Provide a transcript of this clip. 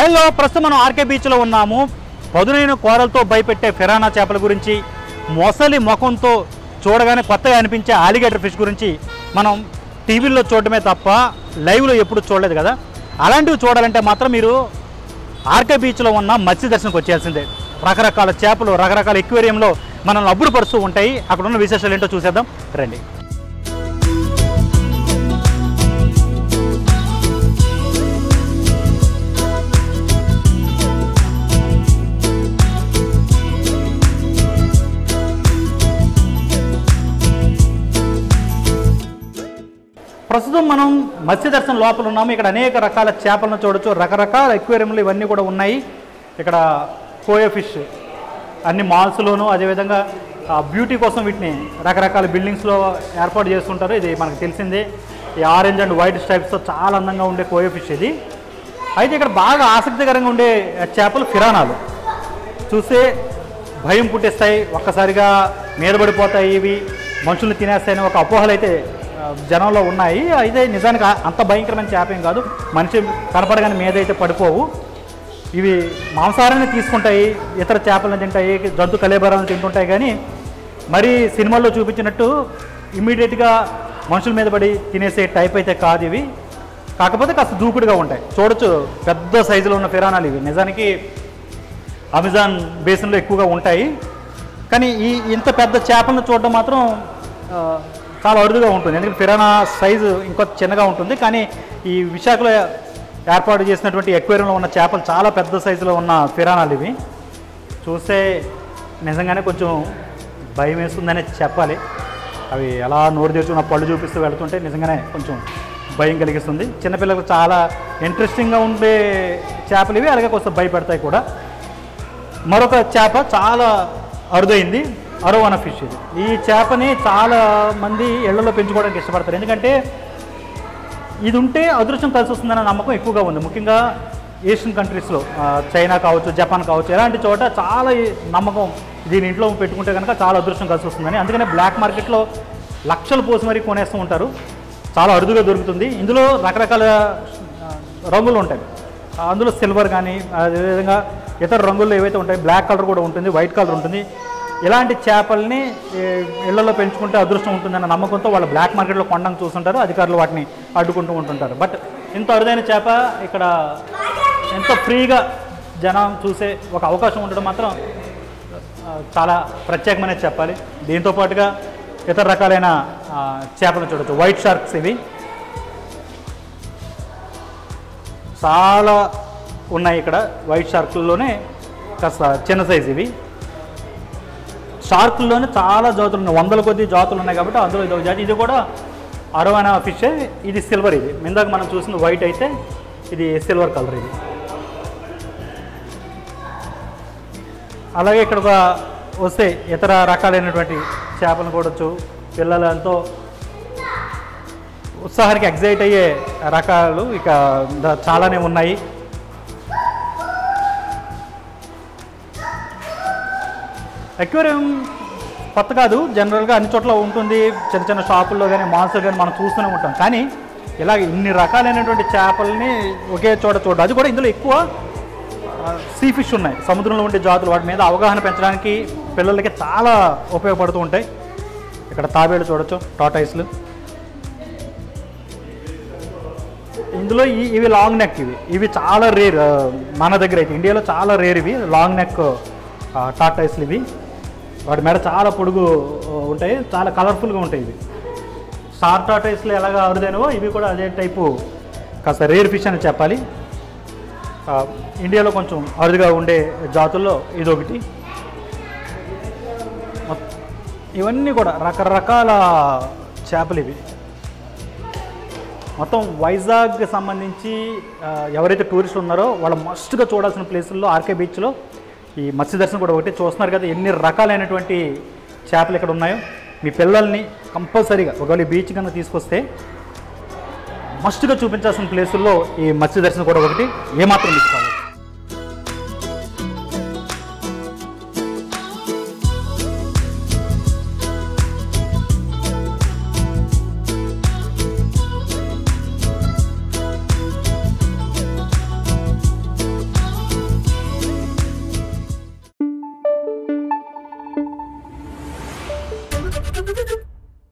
Hello ప్రస్తుతం మనం RK బీచ్లో ఉన్నాము పదునైన కూరలతో భయపెట్టే ఫిరానా చేపల గురించి మొసలి ముఖంతో చూడగానే కొత్తగా అనిపించే ఆలిగేటర్ ఫిష్ గురించి మనం టీవీల్లో చూడటమే తప్ప లైవ్లో ఎప్పుడు చూడలేదు కదా అలాంటివి చూడాలంటే మాత్రం మీరు ఆర్కే బీచ్లో ఉన్న మత్స్య దర్శనకు వచ్చేయాల్సిందే రకరకాల చేపలు రకరకాల ఎక్వేరియంలో మనల్ని అబ్బుడు పరుస్తూ ఉంటాయి అక్కడ ఉన్న విశేషాలు ఏంటో చూసేద్దాం రండి ప్రస్తుతం మనం మత్స్య దర్శనం లోపల ఉన్నాము ఇక్కడ అనేక రకాల చేపలను చూడొచ్చు రకరకాల ఎక్వేరియంలు ఇవన్నీ కూడా ఉన్నాయి ఇక్కడ కోయో ఫిష్ అన్ని మాల్స్లోనూ అదేవిధంగా ఆ, బ్యూటీ కోసం వీటిని రకరకాల బిల్డింగ్స్లో ఏర్పాటు చేస్తుంటారు ఇది మనకు తెలిసిందే ఈ ఆరెంజ్ అండ్ వైట్ స్ట్రైప్స్తో చాలా అందంగా ఉండే కోయో ఫిష్ ఇది అయితే ఇక్కడ బాగా ఆసక్తికరంగా ఉండే చేపలు ఫిరానాలు చూస్తే భయం పుట్టిస్తాయి ఒక్కసారిగా మీద పడిపోతాయి ఇవి మనుషుల్ని తినేస్తాయని ఒక అపోహలు అయితే ఆ, జనంలో ఉన్నాయి అయితే నిజానికి ఆ- అంత భయంకరమైన చేప ఏం కాదు మనిషి కనపడగానే మీద అయితే పడిపోవు ఇవి మాంసాహారాన్ని తీసుకుంటాయి ఇతర చేపలను తింటాయి జంతు కలేబరాలను తింటుంటాయి కానీ మరి సినిమాల్లో చూపించినట్టు ఇమ్మీడియట్గా మనుషుల మీద పడి తినేసే టైప్ అయితే కాదు ఇవి కాకపోతే కాస్త దూకుడుగా ఉంటాయి చూడొచ్చు పెద్ద సైజులో ఉన్న ఫిరానాలు ఇవి నిజానికి అమెజాన్ బేసిన్లో ఎక్కువగా ఉంటాయి కానీ ఈ ఇంత పెద్ద చేపలను చూడడం మాత్రం ఆ, చాలా అరుదుగా ఉంటుంది ఎందుకంటే ఫిరానా సైజు ఇంకొక చిన్నగా ఉంటుంది కానీ ఈ విశాఖలో ఏర్పాటు చేసినటువంటి ఎక్వేరియంలో ఉన్న చేపలు చాలా పెద్ద సైజులో ఉన్న ఫిరానాలు ఇవి చూస్తే నిజంగానే కొంచెం భయం వేస్తుందనే చెప్పాలి అవి ఎలా నోరు తెచ్చుకున్న పళ్ళు చూపిస్తూ వెళ్తుంటే నిజంగానే కొంచెం భయం కలిగిస్తుంది చిన్నపిల్లలకు చాలా ఇంట్రెస్టింగ్గా ఉండే చేపలు ఇవి అలాగే కొంచెం భయపెడతాయి కూడా మరొక చేప చాలా అరుదైంది అరోవానా ఫిష్ ఇది ఈ చేపని చాలా మంది ఇళ్లలో పెంచుకోవడానికి ఇష్టపడతారు ఎందుకంటే ఇది ఉంటే అదృష్టం కలిసి వస్తుందన్న నమ్మకం ఎక్కువగా ఉంది ముఖ్యంగా ఏషియన్ కంట్రీస్లో ఆ, చైనా కావచ్చు జపాన్ కావచ్చు ఇలాంటి చోట చాలా ఈ నమ్మకం దీని ఇంట్లో పెట్టుకుంటే కనుక చాలా అదృష్టం కలిసి వస్తుందని అందుకనే బ్లాక్ మార్కెట్లో లక్షలు పోసి మరీ కొనేస్తూ ఉంటారు చాలా అరుదుగా దొరుకుతుంది ఇందులో రకరకాల ఆ, రంగులు ఉంటాయి ఆ, అందులో సిల్వర్ కానీ అదేవిధంగా ఇతర రంగుల్లో ఏవైతే ఉంటాయి బ్లాక్ కలర్ కూడా ఉంటుంది వైట్ కలర్ ఉంటుంది ఇలాంటి చేపల్ని ఏ, ఇళ్లలో పెంచుకుంటే అదృష్టం ఉంటుందన్న నమ్మకంతో వాళ్ళు బ్లాక్ మార్కెట్లో కొండను చూస్తుంటారు అధికారులు వాటిని అడ్డుకుంటూ ఉంటుంటారు బట్ ఇంత అరుదైన చేప ఇక్కడ ఎంతో ఫ్రీగా జనం చూసే ఒక అవకాశం ఉండడం మాత్రం ఆ, చాలా ప్రత్యేకమనే చెప్పాలి దీంతో పాటుగా ఇతర రకాలైన ఆ, చేపలను చూడొచ్చు వైట్ షార్క్స్ ఇవి చాలా ఉన్నాయి ఇక్కడ వైట్ షార్క్లలోనే కాస్త చిన్న సైజ్ ఇవి షార్క్ల్లోనే చాలా జాతులు ఉన్నాయి వందల కొద్ది జాతులు ఉన్నాయి కాబట్టి అందులో ఇది ఒక జాతి ఇది కూడా అరవైన ఫిష్ ఇది సిల్వర్ ఇది ఇందాక మనం చూసిన వైట్ అయితే ఇది సిల్వర్ కలర్ ఇది అలాగే ఇక్కడ ఒక వస్తే ఇతర రకాలైనటువంటి చేపలను కూడొచ్చు పిల్లలు ఎంతో ఉత్సాహానికి ఎగ్జైట్ అయ్యే రకాలు ఇక ద- చాలానే ఉన్నాయి అక్వేరియం కొత్త కాదు జనరల్గా అన్ని చోట్ల ఉంటుంది చిన్న చిన్న షాపుల్లో కానీ మాల్స్లో కానీ మనం చూస్తూనే ఉంటాం కానీ ఇలా ఇన్ని రకాలైనటువంటి చేపల్ని ఒకే చోట చూడడం అది కూడా ఇందులో ఎక్కువ సీ ఫిష్ ఉన్నాయి సముద్రంలో ఉండే జాతులు వాటి మీద అవగాహన పెంచడానికి పిల్లలకి చాలా ఉపయోగపడుతూ ఉంటాయి ఇక్కడ తాబేలు చూడొచ్చు టాటాయిస్లు ఇందులో ఈ ఇవి లాంగ్ నెక్ ఇవి ఇవి చాలా రేర్ మన దగ్గర అయితే ఇండియాలో చాలా రేర్ ఇవి లాంగ్ నెక్ టాటాయిస్లు ఇవి వాటి మీద చాలా పొడుగు ఆ, ఉంటాయి చాలా కలర్ఫుల్గా ఉంటాయి ఇవి స్టార్ టాటాయిస్లు ఎలాగ అరుదైనవో ఇవి కూడా అదే టైపు కాస్త రేర్ ఫిష్ అని చెప్పాలి ఆ, ఇండియాలో కొంచెం అరుదుగా ఉండే జాతుల్లో ఇదొకటి మొత్తం ఇవన్నీ కూడా రకరకాల చేపలు ఇవి మొత్తం వైజాగ్కి సంబంధించి ఆ, ఎవరైతే టూరిస్టులు ఉన్నారో వాళ్ళు మస్ట్గా చూడాల్సిన ప్లేసుల్లో ఆర్కే బీచ్లో ఈ మత్స్య దర్శనం కూడా ఒకటి చూస్తున్నారు కదా ఎన్ని రకాలైనటువంటి చేపలు ఇక్కడ ఉన్నాయో మీ పిల్లల్ని కంపల్సరీగా ఒకవేళ ఈ బీచ్ కనుక తీసుకొస్తే మస్ట్గా చూపించాల్సిన ప్లేసుల్లో ఈ మత్స్య దర్శనం కూడా ఒకటి ఏమాత్రం మిస్ కాదు Thank you.